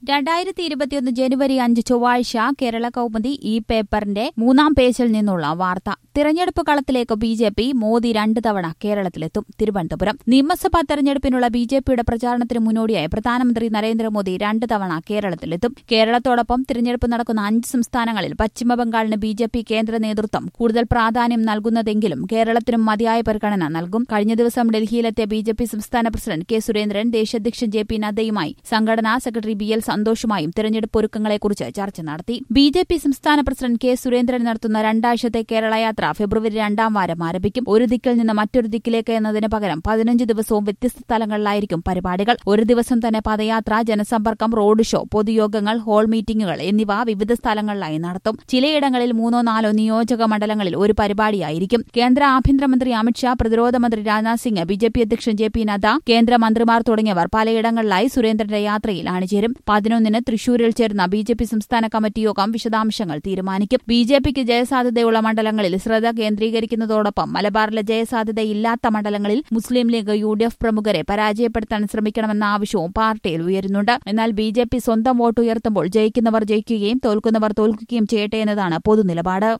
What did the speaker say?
രണ്ടായിരത്തി ഇരുപത്തിയൊന്ന് ജനുവരി അഞ്ച് ചൊവ്വാഴ്ച കേരള കൗമുദി ഈ പേപ്പറിന്റെ മൂന്നാം പേജിൽ നിന്നുള്ള വാർത്ത തിരഞ്ഞെടുപ്പ് കളത്തിലേക്ക് ബി ജെ പി മോദി രണ്ട് തവണ കേരളത്തിലെത്തും തിരുവനന്തപുരം നിയമസഭാ തെരഞ്ഞെടുപ്പിനുള്ള ബി ജെ പിയുടെ പ്രചാരണത്തിന് മുന്നോടിയായി പ്രധാനമന്ത്രി നരേന്ദ്രമോദി രണ്ട് തവണ കേരളത്തിലെത്തും കേരളത്തോടൊപ്പം തിരഞ്ഞെടുപ്പ് നടക്കുന്ന അഞ്ച് സംസ്ഥാനങ്ങളിൽ പശ്ചിമബംഗാളിന് ബി ജെ പി കേന്ദ്ര നേതൃത്വം കൂടുതൽ പ്രാധാന്യം നൽകുന്നതെങ്കിലും കേരളത്തിനും മതിയായ പരിഗണന നൽകും കഴിഞ്ഞ ദിവസം ഡൽഹിയിലെത്തിയ ബി ജെ പി സംസ്ഥാന പ്രസിഡന്റ് കെ സുരേന്ദ്രൻ ദേശീയാധ്യക്ഷൻ ജെ പി നദ്ദയുമായി സംഘടനാ സെക്രട്ടറി ബി എൽ സന്തോഷുമായും തെരഞ്ഞെടുപ്പ് ഒരുക്കങ്ങളെക്കുറിച്ച് ചർച്ച നടത്തി ബി ജെ പി സംസ്ഥാന പ്രസിഡന്റ് കെ സുരേന്ദ്രൻ നടത്തുന്ന രണ്ടാഴ്ചത്തെ കേരള യാത്ര ഫെബ്രുവരി രണ്ടാം വാരം ആരംഭിക്കും ഒരു ദിക്കിൽ നിന്ന് മറ്റൊരു ദിക്കിലേക്ക് എന്നതിന് പകരം പതിനഞ്ച് ദിവസവും വ്യത്യസ്ത സ്ഥലങ്ങളിലായിരിക്കും പരിപാടികൾ ഒരു ദിവസം തന്നെ പദയാത്ര ജനസമ്പർക്കം റോഡ് ഷോ പൊതുയോഗങ്ങൾ ഹാൾ മീറ്റിംഗുകൾ എന്നിവ വിവിധ സ്ഥലങ്ങളിലായി നടത്തും ചിലയിടങ്ങളിൽ മൂന്നോ നാലോ നിയോജക മണ്ഡലങ്ങളിൽ ഒരു പരിപാടിയായിരിക്കും കേന്ദ്ര ആഭ്യന്തരമന്ത്രി അമിത്ഷാ പ്രതിരോധ മന്ത്രി Rajnath Singh B J P അധ്യക്ഷൻ ജെ പി നദ്ദ കേന്ദ്രമന്ത്രിമാർ തുടങ്ങിയവർ പലയിടങ്ങളിലായി സുരേന്ദ്രന്റെ യാത്രയിൽ അണിചേരും പതിനൊന്നിന് തൃശൂരിൽ ചേർന്ന ബി ജെ പി സംസ്ഥാന കമ്മിറ്റി യോഗം വിശദാംശങ്ങൾ തീരുമാനിക്കും ബി ജെ പിക്ക് ജയസാധ്യതയുള്ള മണ്ഡലങ്ങളിൽ ശ്രദ്ധ കേന്ദ്രീകരിക്കുന്നതോടൊപ്പം മലബാറിലെ ജയസാധ്യതയില്ലാത്ത മണ്ഡലങ്ങളിൽ Muslim League U D F പ്രമുഖരെ പരാജയപ്പെടുത്താൻ ശ്രമിക്കണമെന്ന ആവശ്യവും പാർട്ടിയിൽ ഉയരുന്നുണ്ട് എന്നാൽ ബി ജെ പി സ്വന്തം വോട്ട് ഉയർത്തുമ്പോൾ ജയിക്കുന്നവർ ജയിക്കുകയും തോൽക്കുന്നവർ തോൽക്കുകയും ചെയ്യട്ടെ എന്നതാണ് പൊതുനിലപാട്